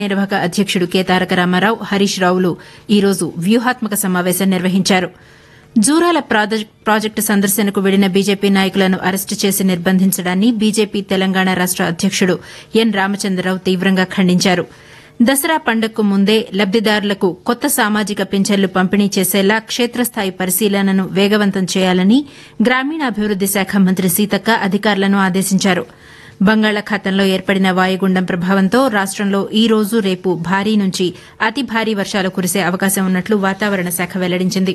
నిర్వాహక అధ్యక్షుడు కె తారక రామారావు హరీష్ రావులు ఈరోజు వ్యూహాత్మక సమావేశం నిర్వహించారు జూరాల ప్రాజెక్టు సందర్శనకు వెళ్లిన బీజేపీ నాయకులను అరెస్టు చేసి నిర్బంధించడాన్ని బీజేపీ తెలంగాణ రాష్ట అధ్యక్షుడు ఎన్ రామచంద్రరావు తీవ్రంగా ఖండించారు దసరా పండుగకు ముందే లబ్దిదారులకు కొత్త సామాజిక పింఛన్లు పంపిణీ చేసేలా క్షేత్రస్థాయి పరిశీలనను వేగవంతం చేయాలని గ్రామీణాభివృద్ది శాఖ మంత్రి సీతక్క అధికారులను ఆదేశించారు బంగాళాఖాతంలో ఏర్పడిన వాయుగుండం ప్రభావంతో రాష్టంలో ఈ రోజు రేపు భారీ నుంచి అతి భారీ వర్షాలు కురిసే అవకాశం ఉన్నట్లు వాతావరణ శాఖ వెల్లడించింది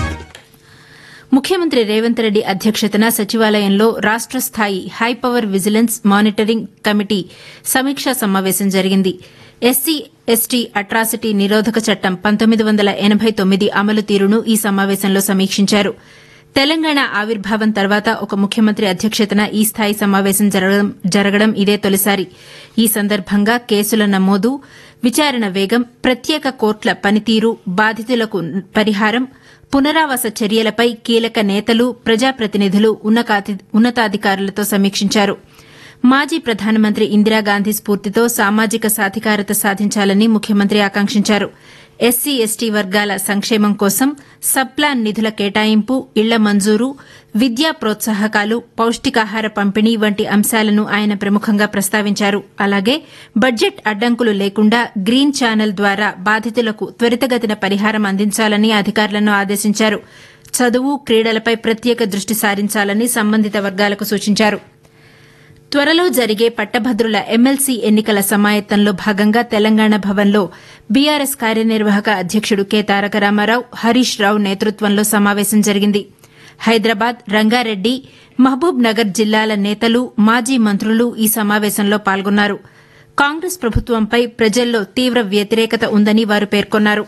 ముఖ్యమంత్రి రేవంత్ రెడ్డి అధ్యక్షతన సచివాలయంలో రాష్ట స్థాయి హైపవర్ విజిలెన్స్ మానిటరింగ్ కమిటీ సమీక్షా సమావేశం జరిగింది ఎస్సీ ఎస్టీ అట్రాసిటీ నిరోధక చట్టం పంతొమ్మిది వందల ఎనబై తొమ్మిది అమలు తీరును ఈ సమావేశంలో సమీక్షించారు తెలంగాణ ఆవిర్భావం తర్వాత ఒక ముఖ్యమంత్రి అధ్యక్షతన ఈ స్థాయి సమావేశం జరగడం ఇదే తొలిసారి ఈ సందర్భంగా కేసుల నమోదు విచారణ వేగం ప్రత్యేక కోర్టుల పనితీరు బాధితులకు పరిహారం పునరావాస చర్యలపై కీలక నేతలు ప్రజాప్రతినిధులు ఉన్నతాధికారులతో సమీక్షించారు మాజీ ప్రధానమంత్రి ఇందిరాగాంధీ స్ఫూర్తితో సామాజిక సాధికారత సాధించాలని ముఖ్యమంత్రి ఆకాంక్షించారు ఎస్సీ ఎస్టీ వర్గాల సంక్షేమం కోసం సబ్ప్లాన్ నిధుల కేటాయింపు ఇళ్ల మంజూరు విద్యా ప్రోత్సాహకాలు పౌష్టికాహార పంపిణీ వంటి అంశాలను ఆయన ప్రముఖంగా ప్రస్తావించారు అలాగే బడ్జెట్ అడ్డంకులు లేకుండా గ్రీన్ ఛానల్ ద్వారా బాధితులకు త్వరితగతిన పరిహారం అందించాలని అధికారులను ఆదేశించారు చదువు క్రీడలపై ప్రత్యేక దృష్టి సారించాలని సంబంధిత వర్గాలకు సూచించారు త్వరలో జరిగే పట్టభద్రుల ఎమ్మెల్సీ ఎన్నికల సమాయత్తంలో భాగంగా తెలంగాణ భవన్లో బీఆర్ఎస్ కార్యనిర్వాహక అధ్యక్షుడు కె తారక రామారావు హరీష్ రావు నేతృత్వంలో సమావేశం జరిగింది హైదరాబాద్ రంగారెడ్డి మహబూబ్ నగర్ జిల్లాల నేతలు మాజీ మంత్రులు ఈ సమావేశంలో పాల్గొన్నారు కాంగ్రెస్ ప్రభుత్వంపై ప్రజల్లో తీవ్ర వ్యతిరేకత ఉందని వారు పేర్కొన్నారు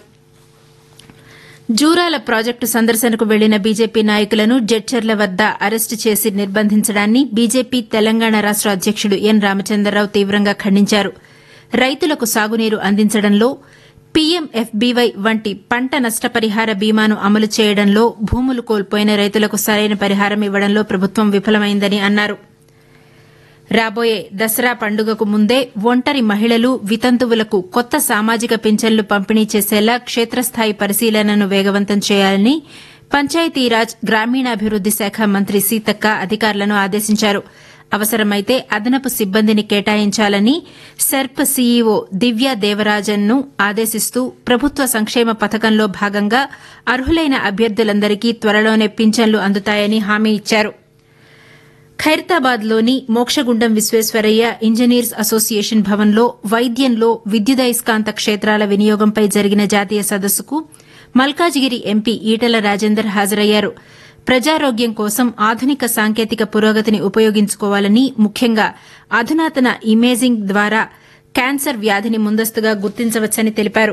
జూరాల ప్రాజెక్టు సందర్శనకు వెళ్లిన బీజేపీ నాయకులను జడ్చర్ల వద్ద అరెస్టు చేసి నిర్బంధించడాన్ని బీజేపీ తెలంగాణ రాష్ట అధ్యక్షుడు ఎన్ రామచంద్రరావు తీవ్రంగా ఖండించారు రైతులకు సాగునీరు అందించడంలో పీఎంఎఫ్బీవై వంటి పంట నష్టపరిహార బీమాను అమలు చేయడంలో భూములు కోల్పోయిన రైతులకు సరైన పరిహారం ఇవ్వడంలో ప్రభుత్వం విఫలమైందని అన్నారు రాబోయే దసరా పండుగకు ముందే ఒంటరి మహిళలు వితంతువులకు కొత్త సామాజిక పింఛన్లు పంపిణీ చేసేలా క్షేత్రస్థాయి పరిశీలనను వేగవంతం చేయాలని పంచాయతీరాజ్ గ్రామీణాభివృద్ది శాఖ మంత్రి సీతక్క అధికారులను ఆదేశించారు అవసరమైతే అదనపు సిబ్బందిని కేటాయించాలని సెర్ప్ సీఈఓ దివ్య దేవరాజన్ను ఆదేశిస్తూ ప్రభుత్వ సంక్షేమ పథకంలో భాగంగా అర్హులైన అభ్యర్థులందరికీ త్వరలోనే పింఛన్లు అందుతాయని హామీ ఇచ్చారు ఖైరతాబాద్లోని మోక్షగుండం విశ్వేశ్వరయ్య ఇంజనీర్స్ అసోసియేషన్ భవన్లో వైద్యంలో విద్యుదయస్కాంత క్షేత్రాల వినియోగంపై జరిగిన జాతీయ సదస్సుకు మల్కాజిగిరి ఎంపీ ఈటల రాజేందర్ హాజరయ్యారు ప్రజారోగ్యం కోసం ఆధునిక సాంకేతిక పురోగతిని ఉపయోగించుకోవాలని ముఖ్యంగా అధునాతన ఇమేజింగ్ ద్వారా క్యాన్సర్ వ్యాధిని ముందస్తుగా గుర్తించవచ్చని తెలిపారు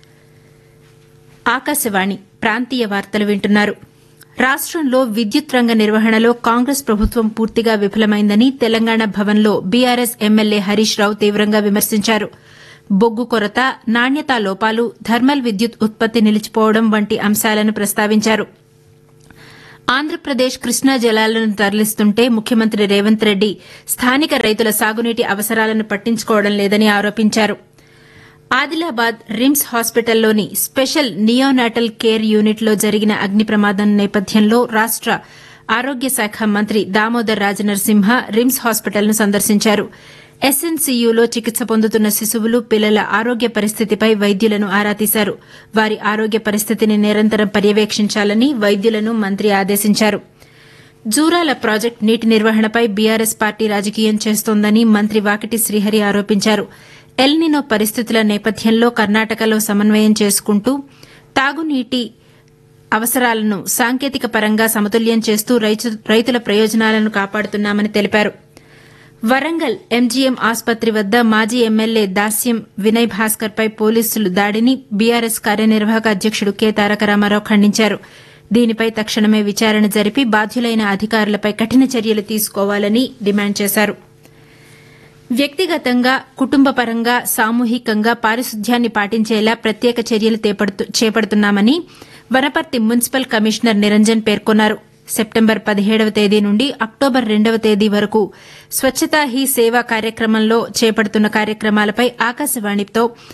ఆకాశవాణి ప్రాంతీయ వార్తలు వింటున్నారు రాష్టంలో విద్యుత్ రంగ నిర్వహణలో కాంగ్రెస్ ప్రభుత్వం పూర్తిగా విఫలమైందని తెలంగాణ భవన్లో బీఆర్ఎస్ ఎమ్మెల్యే హరీష్ రావు తీవ్రంగా విమర్శించారు బొగ్గు కొరత నాణ్యతా లోపాలు థర్మల్ విద్యుత్ ఉత్పత్తి నిలిచిపోవడం వంటి అంశాలను ప్రస్తావించారు ఆంధ్రప్రదేశ్ కృష్ణా జలాలను తరలిస్తుంటే ముఖ్యమంత్రి రేవంత్ రెడ్డి స్థానిక రైతుల సాగునీటి అవసరాలను పట్టించుకోవడం లేదని ఆరోపించారు ఆదిలాబాద్ రిమ్స్ హాస్పిటల్లోని స్పెషల్ నియోనాటల్ కేర్ యూనిట్లో జరిగిన అగ్ని ప్రమాదం నేపథ్యంలో రాష్ట ఆరోగ్య శాఖ మంత్రి దామోదర్ రాజనరసింహ రిమ్స్ హాస్పిటల్ను సందర్శించారు ఎస్ఎన్సీయూలో చికిత్స పొందుతున్న శిశువులు పిల్లల ఆరోగ్య పరిస్థితిపై వైద్యులను ఆరా తీశారు వారి ఆరోగ్య పరిస్థితిని నిరంతరం పర్యవేక్షించాలని వైద్యులను మంత్రి ఆదేశించారు జూరాల ప్రాజెక్టు నీటి నిర్వహణపై బీఆర్ఎస్ పార్టీ రాజకీయం చేస్తోందని మంత్రి వాకిటి శ్రీహరి ఆరోపించారు ఎల్నినో పరిస్థితుల నేపథ్యంలో కర్ణాటకలో సమన్వయం చేసుకుంటూ తాగునీటి అవసరాలను సాంకేతిక పరంగా సమతుల్యం చేస్తూ రైతుల ప్రయోజనాలను కాపాడుతున్నామని తెలిపారు వరంగల్ ఎంజీఎం ఆసుపత్రి వద్ద మాజీ ఎమ్మెల్యే దాస్యం వినయ్ భాస్కర్ పై పోలీసులు దాడిని బీఆర్ఎస్ కార్యనిర్వాహక అధ్యక్షుడు కె తారక రామారావు ఖండించారు దీనిపై తక్షణమే విచారణ జరిపి బాధ్యులైన అధికారులపై కఠిన చర్యలు తీసుకోవాలని డిమాండ్ చేశారు వ్యక్తిగతంగా కుటుంబపరంగా సామూహికంగా పారిశుద్ధ్యాన్ని పాటించేలా ప్రత్యేక చర్యలు చేపడుతున్నామని వనపర్తి మున్సిపల్ కమిషనర్ నిరంజన్ పేర్కొన్నారు సెప్టెంబర్ పదిహేడవ తేదీ నుండి అక్టోబర్ రెండవ తేదీ వరకు స్వచ్ఛతా హీ సేవ కార్యక్రమంలో చేపడుతున్న కార్యక్రమాలపై ఆకాశవాణితో